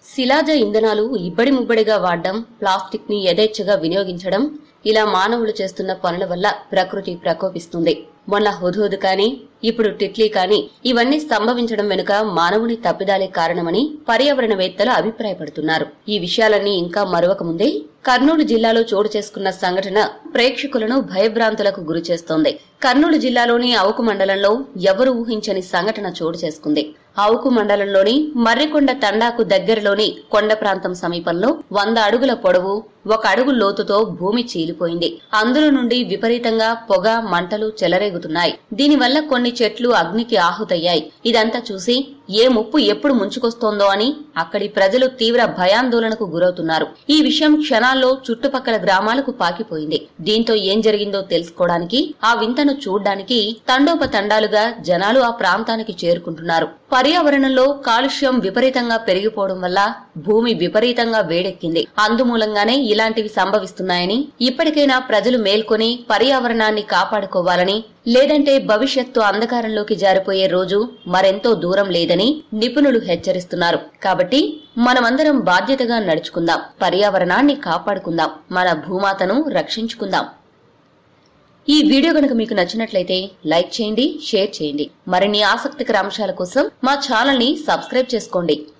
శిలాజ ఇంధనాలు ఇబ్బడి ముబ్బడిగా వాడడం ప్లాస్టిక్ ని యథేచ్ఛగా వినియోగించడం ఇలా మానవులు చేస్తున్న పనుల వల్ల ప్రకృతి ప్రకోపిస్తుంది మొన్న హుద్హుద్ కాని ఇప్పుడు టిట్లీ కాని ఇవన్నీ సంభవించడం వెనుక మానవుని తప్పిదాలే కారణమని పర్యావరణవేత్తలు అభిప్రాయపడుతున్నారు ఈ విషయాలన్నీ ఇంకా మరొక ముందే కర్నూలు జిల్లాలో చోటు చేసుకున్న సంఘటన ప్రేక్షకులను భయభ్రాంతులకు గురి చేస్తోంది కర్నూలు జిల్లాలోని అవుకు మండలంలో ఎవరు ఊహించని సంఘటన చోటు చేసుకుంది అవుకు మండలంలోని మర్రికొండ తండాకు దగ్గరలోని కొండ ప్రాంతం సమీపంలో వంద అడుగుల పొడవు ఒక అడుగు లోతుతో భూమి చీలిపోయింది అందులో నుండి విపరీతంగా పొగ మంటలు చెలరేగుతున్నాయి దీనివల్ల కొన్ని చెట్లు అగ్నికి ఆహుతయ్యాయి ఇదంతా చూసి ఏ ముప్పు ఎప్పుడు ముంచుకొస్తోందో అని అక్కడి ప్రజలు తీవ్ర భయాందోళనకు గురవుతున్నారు ఈ విషయం క్షణాల్లో చుట్టుపక్కల గ్రామాలకు పాకిపోయింది దీంతో ఏం జరిగిందో తెలుసుకోవడానికి ఆ వింతను చూడ్డానికి తండోపతండాలుగా జనాలు ఆ ప్రాంతానికి చేరుకుంటున్నారు పర్యావరణంలో కాలుష్యం విపరీతంగా పెరిగిపోవడం వల్ల భూమి విపరీతంగా వేడెక్కింది అందుమూలంగానే ఇలాంటివి సంభవిస్తున్నాయని ఇప్పటికైనా ప్రజలు మేల్కొని పర్యావరణాన్ని కాపాడుకోవాలని లేదంటే భవిష్యత్తు అంధకారంలోకి జారిపోయే రోజు మరెంతో దూరం లేదని నిపుణులు హెచ్చరిస్తున్నారు కాబట్టి మనమందరం బాధ్యతగా నడుచుకుందాం పర్యావరణాన్ని కాపాడుకుందాం మన భూమాతను రక్షించుకుందాం ఈ వీడియో గనుక మీకు నచ్చినట్లయితే లైక్ చేయండి షేర్ చేయండి మరిన్ని ఆసక్తికర అంశాల కోసం మా ఛానల్ ని సబ్స్క్రైబ్ చేసుకోండి